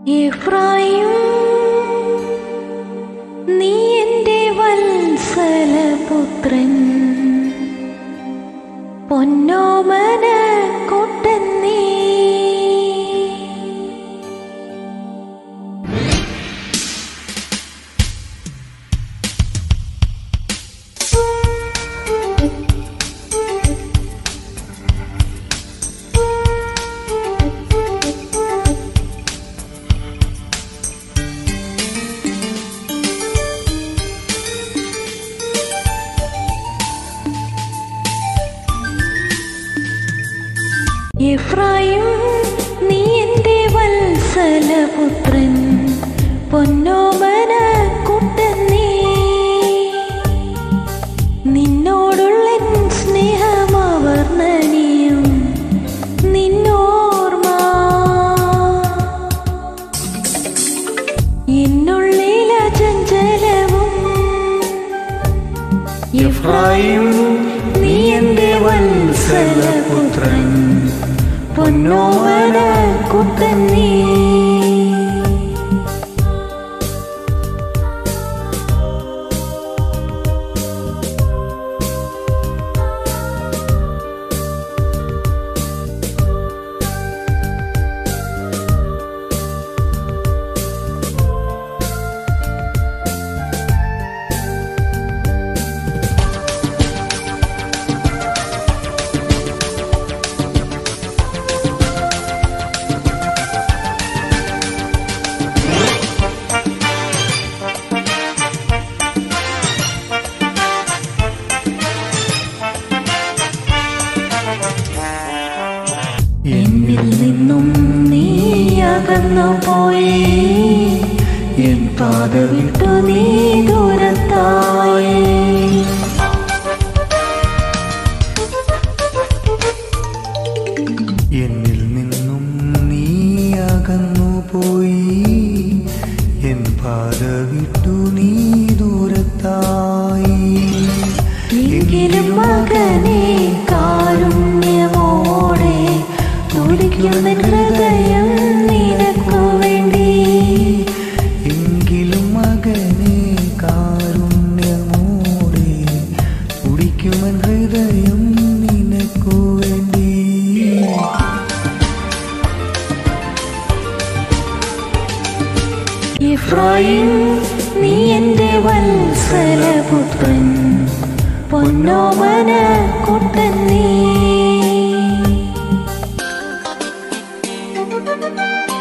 എഫ്രായിം നീ എൻ്റെ വത്സലപുത്രൻ പൊന്നോമന കൊട്ടൻ നീ എഫ്രായിം നീ എൻ്റെ വത്സലപുത്രൻ പൊന്നോമന കുട്ടൻ നീ നിന്നോടുള്ള എൻ സ്നേഹമവർണ്ണനീയം നിന്നോർമ്മ എന്നുള്ളില ചഞ്ചലവും എഫ്രായിം നീ എൻ്റെ വത്സലപുത്രൻ പൊന്നോമന കുട്ടൻ നീ എന്നിൽ നിന്നും നീ അകന്നു പോയി എൻ പാത വിട്ടു നീ ദൂരത്തായി എന്നിൽ നിന്നും നീ അകന്നു പോയി എൻ പാത വിട്ടു നീ ദൂരത്തായി എങ്കിലും മകനെ കാരുണ്യമോടെ തുടിക്കുന്ന ഹൃദയം നിനക്കു വേണ്ടി എങ്കിലും മകനെ കാരുണ്യമോടെ കുടിക്കുമൻ ഹൃദയം നിനക്കു വേണ്ടി ഇഫ്രായിം നീ എൻ്റെ വത്സലപുത്രൻ പൊന്നോമന കുട്ടൻ നീ